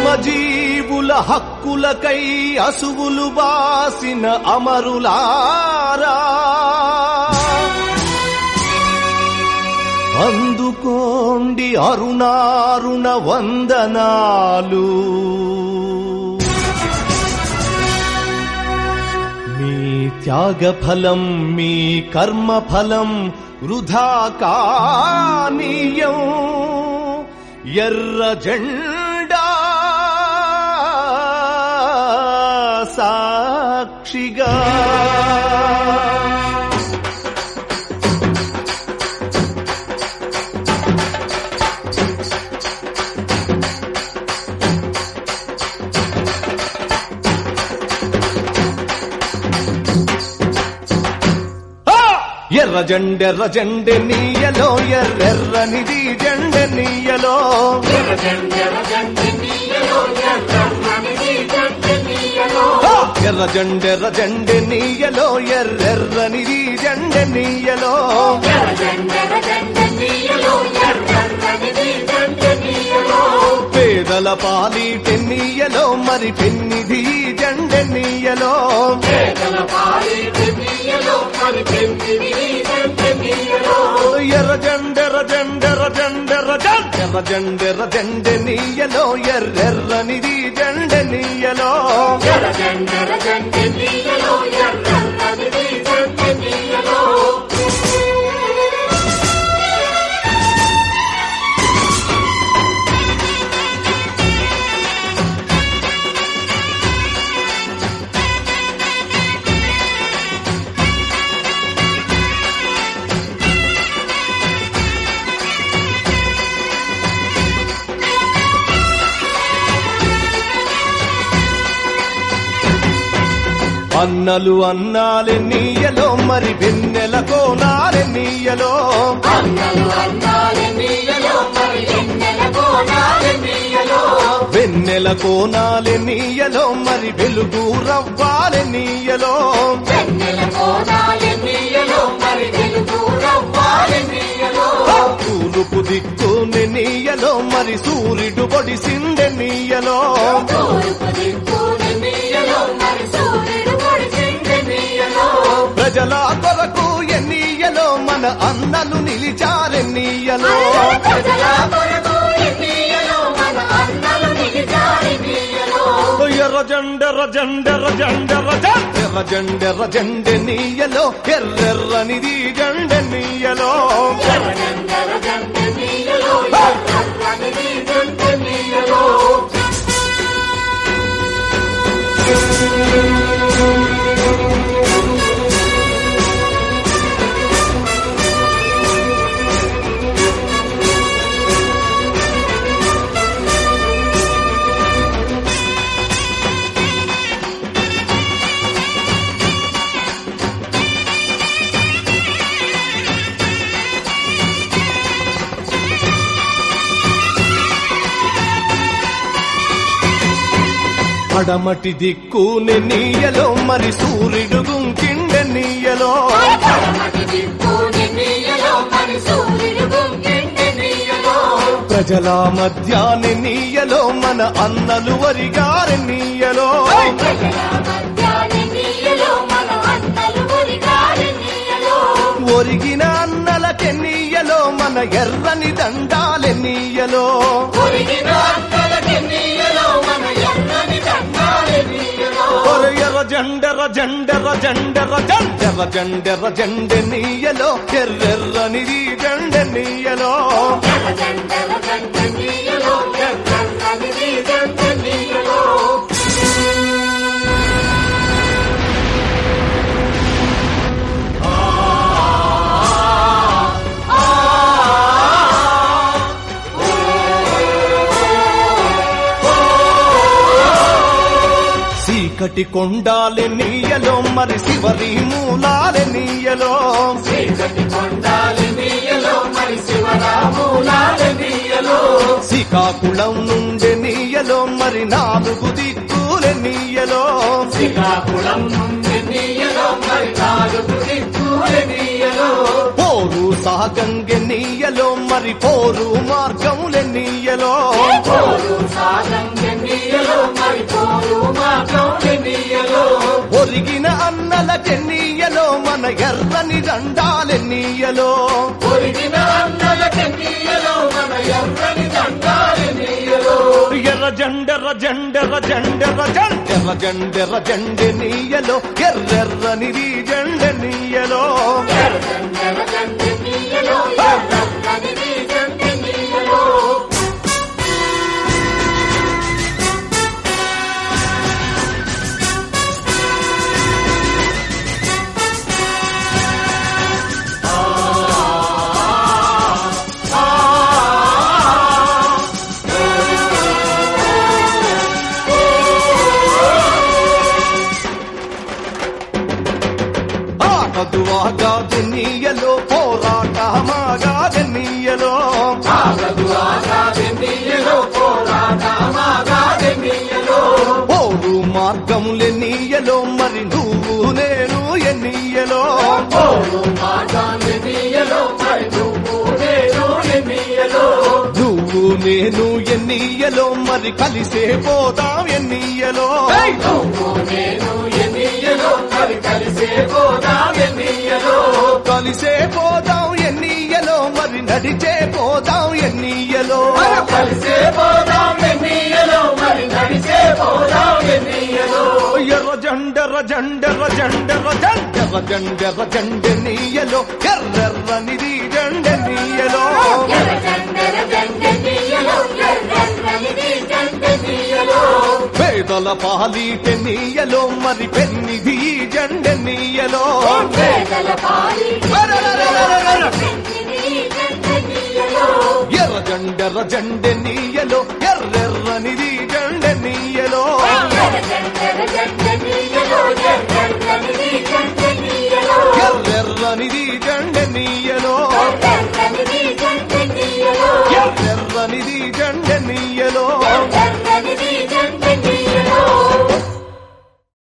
శ్రమజీవుల హక్కులకై అసువులు బాసిన అమరులారా అందుకోండి అరుణారుణ వందనాలు మీ త్యాగ ఫలం మీ కర్మ ఫలం వృధా కానీయం ఎర్ర జెండా సాక్షిగా ఆ! ఎర్ర జెండెర్ర జెండె నీయలో ఎర్రెర్రనిది జెండె నీయలో ఆ! ఎర్ర జెండెర్ర జెండె నీయలో ఎర్రెర్రనిది జెండె నీయలో పేదల పాలి పెన్నీయలో మరి పెన్నిది జెండె నీయలో ఎర్ర జెండెర్ర జెండెర్ర జెండెర్ర జెండెర్ర జెండెర్ర జెండె నీయలో ఎర్రెర్రనిది జెండె నీయలో అన్నలు అన్నాలే నీయలో మరి వెన్నెల కోనాలే నీయలో వెన్నెల కోనాలే నీయలో మరి వెలుగు రవ్వాలే నీయలో తూలుపు దిక్కుని నీయలో మరి సూర్యుడు పొడిసిందె నీయలో ప్రజల కొరకు ఎన్నీయలో మన అన్నలు నిలిచారెన్నీయలో ఎర్ర జెండెర్ర జెండెర్ర జెండెర్ర జెండెర్ర జెండెర్ర జెండె నీయలో ఎర్రెర్రనిది జెండె నీయలో పడమటి దిక్కుని నీయలో మరి సూర్యుడు గుంకిండె నీయలో ప్రజల మధ్యాని నీయలో మన అన్నలు వరిగారి నీయలో ఒరిగిన అన్నలకె నీయలో మన ఎర్రని దండాలె నీయలో ఒరే ఎర్ర జెండెర్ర జెండెర్ర జెండెర్ర జెండెర్ర జెండెర్ర జెండె నీయలో ఎర్రెర్రనిది జెండె నీయలో చీకటి కొండాలె నీయలో మరి శివరి మూలాలె నీయలో శ్రీకాకుళం నుండి నీయలో మరి నాలుగు దిక్కులె నీయలో శ్రీకాకుళం నుండి నీయలో మరి నాలుగు దిక్కులు నీయలో పోరు సాగంగె నీయలో మరి పోరు మార్గములె నీయలో పోరు సాగంగ ఎన్నియలో మరి పోరు మాత్రం ఎన్నియలో ఒరిగిన అన్నల చెన్నీయలో మన ఎర్రని దండాలెన్నీయలో ఒరిగిన అన్నల ఎన్నియలో మన ఎర్రని దండాలెన్నియలో ఎర్ర జెండెర్ర జెండెర్ర జెండెర్ర జెండెర్ర జెండెర్ర జెండె నీయలో ఎర్రెర్రని జెండె నీయలో ఎన్నియలో ఎర్రని ఎన్నియలో ఆటదు ఆగాదెన్నీయలో పోరాటమాగాదెన్నీయలో ఆగదు ఆగాదెన్నియలో పోరాటమాగాదెన్నియలో ఓరు మార్గములెన్నీయలో మరి నువ్వు నేను ఎన్నీయలో పోరు మాగాదెన్నియలో మరి నువ్వు నేను ఎన్నియలో నువ్వు నేను ఎన్నీయలో మరి కలిసే పోదాం ఎన్నీయలో నువ్వు నేను ఎన్నియలో మరి కలిసే పోదాం ఎన్నియలో కలిసే పోదాం ఎన్నీయలో మరి నడిచే పోదాం ఎన్నీయలో కలిసే పోదాం ఎన్నియలో మరి నడిచే పోదాం ఎన్నియలో ఎర్ర జెండెర్ర జెండెర్ర జెండెర్ర జెండెర్ర జెండెర్ర జెండె నీయలో ఎర్రెర్రనిది జెండె నీయలో పేదల పాలీటె నీయలో మరి పెన్నిది జెండె నీయలో ఎర్ర జెండెర్ర జెండె నీయలో ఎర్రెర్రనిది జెండె నీయలో ఎన్నియలో